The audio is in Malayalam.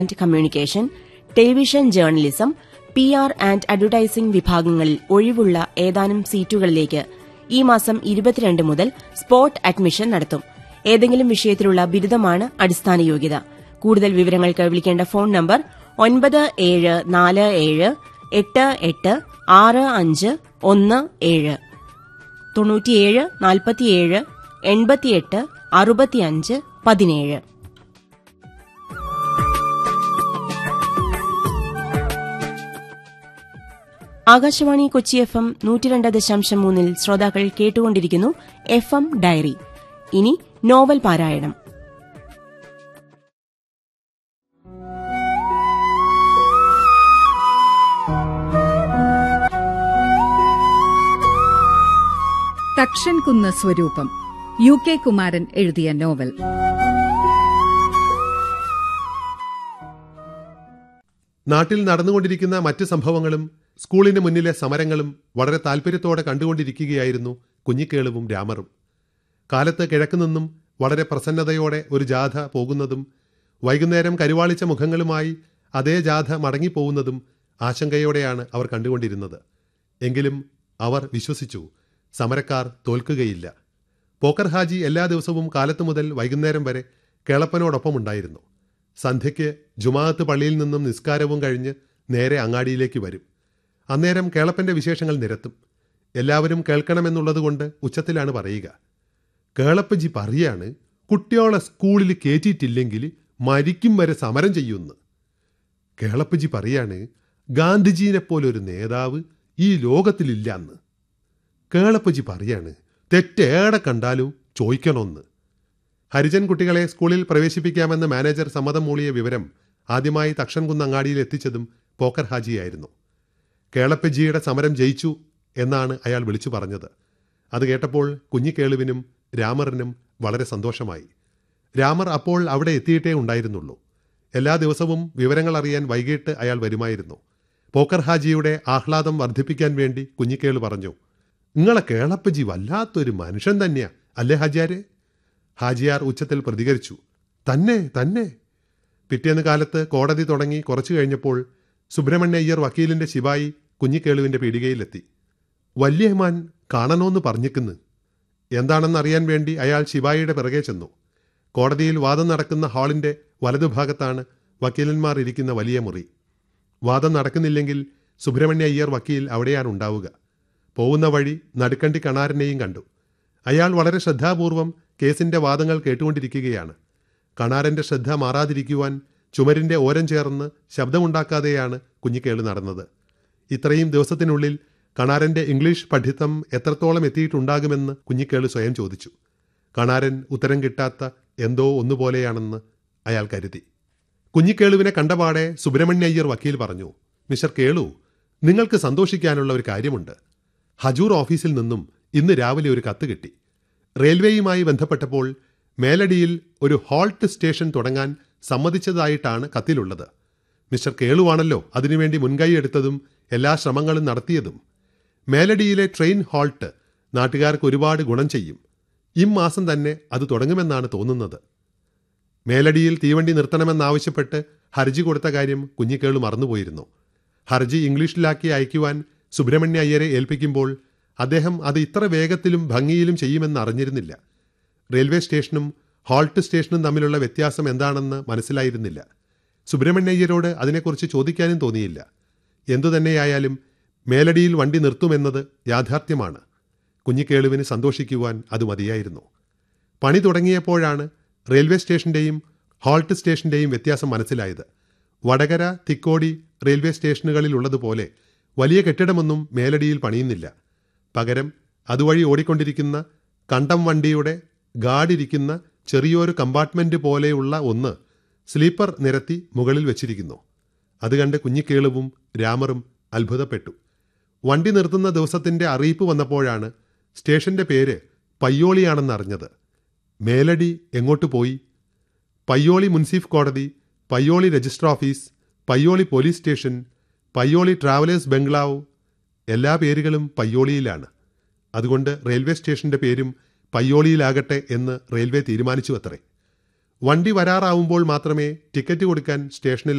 and communication television journalism P R and advertising വിഭാഗങ്ങളിൽ ഒഴിവുള്ള ഏതാനും സീറ്റുകളിലേക്ക് ഈ മാസം ഇരുപത്തിരണ്ട് മുതൽ സ്പോട്ട് അഡ്മിഷൻ നടത്തും ഏതെങ്കിലും വിഷയത്തിലുള്ള ബിരുദമാണ് അടിസ്ഥാന യോഗ്യത കൂടുതൽ വിവരങ്ങൾക്ക് വിളിക്കേണ്ട ഫോൺ നമ്പർ ഒൻപത് ഏഴ് നാല് ഏഴ് എട്ട് എട്ട് ആറ് അഞ്ച് ഒന്ന് ഏഴ് തൊണ്ണൂറ്റിയേഴ് നാൽപ്പത്തിയേഴ് എൺപത്തിയെട്ട് അറുപത്തിയഞ്ച് പതിനേഴ് ആകാശവാണി കൊച്ചി എഫ് എം നൂറ്റിരണ്ട് ദശാംശം മൂന്നിൽ ശ്രോതാക്കൾ കേട്ടുകൊണ്ടിരിക്കുന്നു എഫ് എം ഡയറി ഇനി നോവൽ പാരായണം തക്ഷൻ കുന്ന് സ്വരൂപം യു കെ കുമാരൻ എഴുതിയ നോവൽ നാട്ടിൽ നടന്നുകൊണ്ടിരിക്കുന്ന മറ്റ് സംഭവങ്ങളും സ്കൂളിന് മുന്നിലെ സമരങ്ങളും വളരെ താല്പര്യത്തോടെ കണ്ടുകൊണ്ടിരിക്കുകയായിരുന്നു കുഞ്ഞിക്കേളുവും രാമറും കാലത്ത് കിഴക്കുനിന്നും വളരെ പ്രസന്നതയോടെ ഒരു ജാഥ പോകുന്നതും വൈകുന്നേരം കരുവാളിച്ച മുഖങ്ങളുമായി അതേ ജാഥ മടങ്ങിപ്പോകുന്നതും ആശങ്കയോടെയാണ് അവർ കണ്ടുകൊണ്ടിരുന്നത് എങ്കിലും അവർ വിശ്വസിച്ചു സമരക്കാർ തോൽക്കുകയില്ല പോക്കർ ഹാജി എല്ലാ ദിവസവും കാലത്തു മുതൽ വൈകുന്നേരം വരെ കേളപ്പനോടൊപ്പമുണ്ടായിരുന്നു സന്ധ്യയ്ക്ക് ജുമാഅത്ത് പള്ളിയിൽ നിന്നും നിസ്കാരവും കഴിഞ്ഞ് നേരെ അങ്ങാടിയിലേക്ക് വരും അന്നേരം കേളപ്പന്റെ വിശേഷങ്ങൾ നിരത്തും എല്ലാവരും കേൾക്കണമെന്നുള്ളതുകൊണ്ട് ഉച്ചത്തിലാണ് പറയുക കേളപ്പജി പറയാണ് കുട്ടിയോളെ സ്കൂളിൽ കയറ്റിയിട്ടില്ലെങ്കിൽ മരിക്കും വരെ സമരം ചെയ്യുമെന്ന് കേളപ്പജി പറയാണ് ഗാന്ധിജീനെ പോലൊരു നേതാവ് ഈ ലോകത്തിലില്ലെന്ന് കേളപ്പജി പറയാണ് തെറ്റേടെ കണ്ടാലും ചോദിക്കണമെന്ന് ഹരിജൻ കുട്ടികളെ സ്കൂളിൽ പ്രവേശിപ്പിക്കാമെന്ന് മാനേജർ സമ്മതം മൂളിയ വിവരം ആദ്യമായി തക്ഷൻകുന്ന് അങ്ങാടിയിൽ എത്തിച്ചതും പോക്കർ ഹാജിയായിരുന്നു കേളപ്പജിയുടെ സമരം ജയിച്ചു എന്നാണ് അയാൾ വിളിച്ചു പറഞ്ഞത് അത് കേട്ടപ്പോൾ കുഞ്ഞിക്കേളുവിനും രാമറിനും വളരെ സന്തോഷമായി രാമർ അപ്പോൾ അവിടെ എത്തിയിട്ടേ ഉണ്ടായിരുന്നുള്ളൂ എല്ലാ ദിവസവും വിവരങ്ങൾ അറിയാൻ വൈകിട്ട് അയാൾ വരുമായിരുന്നു പോക്കർ ഹാജിയുടെ ആഹ്ലാദം വർദ്ധിപ്പിക്കാൻ വേണ്ടി കുഞ്ഞിക്കേള് പറഞ്ഞു നിങ്ങളെ കേളപ്പജി വല്ലാത്തൊരു മനുഷ്യൻ തന്നെയാ അല്ലേ ഹാജിയാരെ ഹാജിയാർ ഉച്ചത്തിൽ പ്രതികരിച്ചു തന്നെ തന്നെ പിറ്റേന്ന് കാലത്ത് കോടതി തുടങ്ങി കുറച്ചു കഴിഞ്ഞപ്പോൾ സുബ്രഹ്മണ്യ അയ്യർ വക്കീലിന്റെ ശിപായി കുഞ്ഞിക്കേളുവിന്റെ പീടികയിലെത്തി വല്യമാൻ കാണണോന്ന് പറഞ്ഞിക്കുന്ന് എന്താണെന്നറിയാൻ വേണ്ടി അയാൾ ശിപായിയുടെ പിറകെ ചെന്നു കോടതിയിൽ വാദം നടക്കുന്ന ഹാളിന്റെ വലതുഭാഗത്താണ് വക്കീലന്മാർ ഇരിക്കുന്ന വലിയ മുറി വാദം നടക്കുന്നില്ലെങ്കിൽ സുബ്രഹ്മണ്യ അയ്യർ വക്കീൽ അവിടെയാണ് ഉണ്ടാവുക പോകുന്ന വഴി നടുക്കണ്ടി കണാരനെയും കണ്ടു അയാൾ വളരെ ശ്രദ്ധാപൂർവം കേസിന്റെ വാദങ്ങൾ കേട്ടുകൊണ്ടിരിക്കുകയാണ് കണാരന്റെ ശ്രദ്ധ മാറാതിരിക്കുവാൻ ചുമരിന്റെ ഓരം ചേർന്ന് ശബ്ദമുണ്ടാക്കാതെയാണ് കുഞ്ഞിക്കേള് നടന്നത് ഇത്രയും ദിവസത്തിനുള്ളിൽ കണാരന്റെ ഇംഗ്ലീഷ് പഠിത്തം എത്രത്തോളം എത്തിയിട്ടുണ്ടാകുമെന്ന് കുഞ്ഞിക്കേള് സ്വയം ചോദിച്ചു കണാരൻ ഉത്തരം കിട്ടാത്ത എന്തോ ഒന്നുപോലെയാണെന്ന് അയാൾ കരുതി കുഞ്ഞിക്കേളുവിനെ കണ്ടപാടെ സുബ്രഹ്മണ്യ അയ്യർ വക്കീൽ പറഞ്ഞു മിസ്റ്റർ കേളു നിങ്ങൾക്ക് സന്തോഷിക്കാനുള്ള ഒരു കാര്യമുണ്ട് ഹജൂർ ഓഫീസിൽ നിന്നും ഇന്ന് രാവിലെ ഒരു കത്ത് കിട്ടി റെയിൽവേയുമായി ബന്ധപ്പെട്ടപ്പോൾ മേലടിയിൽ ഒരു ഹോൾട്ട് സ്റ്റേഷൻ തുടങ്ങാൻ സമ്മതിച്ചതായിട്ടാണ് കത്തിലുള്ളത് മിസ്റ്റർ കേളുവാണല്ലോ അതിനുവേണ്ടി മുൻകൈ എടുത്തതും എല്ലാ ശ്രമങ്ങളും നടത്തിയതും മേലടിയിലെ ട്രെയിൻ ഹോൾട്ട് നാട്ടുകാർക്ക് ഒരുപാട് ഗുണം ചെയ്യും ഇമ്മാസം തന്നെ അത് തുടങ്ങുമെന്നാണ് തോന്നുന്നത് മേലടിയിൽ തീവണ്ടി നിർത്തണമെന്നാവശ്യപ്പെട്ട് ഹർജി കൊടുത്ത കാര്യം കുഞ്ഞിക്കേളു മറന്നുപോയിരുന്നു ഹർജി ഇംഗ്ലീഷിലാക്കി അയക്കുവാൻ സുബ്രഹ്മണ്യ അയ്യരെ ഏൽപ്പിക്കുമ്പോൾ അദ്ദേഹം അത് ഇത്ര വേഗത്തിലും ഭംഗിയിലും ചെയ്യുമെന്ന് അറിഞ്ഞിരുന്നില്ല റെയിൽവേ സ്റ്റേഷനും ഹോൾട്ട് സ്റ്റേഷനും തമ്മിലുള്ള വ്യത്യാസം എന്താണെന്ന് മനസ്സിലായിരുന്നില്ല സുബ്രഹ്മണ്യ അയ്യരോട് അതിനെക്കുറിച്ച് ചോദിക്കാനും തോന്നിയില്ല എന്തുതന്നെയായാലും മേലടിയിൽ വണ്ടി നിർത്തുമെന്നത് യാഥാർത്ഥ്യമാണ് കുഞ്ഞിക്കേളുവിന് സന്തോഷിക്കുവാൻ അത് മതിയായിരുന്നു പണി തുടങ്ങിയപ്പോഴാണ് റെയിൽവേ സ്റ്റേഷന്റെയും ഹോൾട്ട് സ്റ്റേഷന്റെയും വ്യത്യാസം മനസ്സിലായത് വടകര തിക്കോടി റെയിൽവേ സ്റ്റേഷനുകളിലുള്ളതുപോലെ വലിയ കെട്ടിടമൊന്നും മേലടിയിൽ പണിയുന്നില്ല പകരം അതുവഴി ഓടിക്കൊണ്ടിരിക്കുന്ന കണ്ടം വണ്ടിയുടെ ഗാർഡിരിക്കുന്ന ചെറിയൊരു കമ്പാർട്ട്മെന്റ് പോലെയുള്ള ഒന്ന് സ്ലീപ്പർ നിരത്തി മുകളിൽ വെച്ചിരിക്കുന്നു അത് കണ്ട് കുഞ്ഞിക്കേളുവും രാമറും അത്ഭുതപ്പെട്ടു വണ്ടി നിർത്തുന്ന ദിവസത്തിന്റെ അറിയിപ്പ് വന്നപ്പോഴാണ് സ്റ്റേഷന്റെ പേര് പയ്യോളിയാണെന്നറിഞ്ഞത് മേലടി എങ്ങോട്ട് പോയി പയ്യോളി മുൻസിഫ് കോടതി Payyoli register office Payyoli police station Payyoli travellers bungalow എല്ലാ പേരുകളും പയ്യോളിയിലാണ് അതുകൊണ്ട് റെയിൽവേ സ്റ്റേഷന്റെ പേരും പയ്യോളിയിലാകട്ടെ എന്ന് റെയിൽവേ തീരുമാനിച്ചു അത്രേ വണ്ടി വരാറാവുമ്പോൾ മാത്രമേ ടിക്കറ്റ് കൊടുക്കാൻ സ്റ്റേഷനിൽ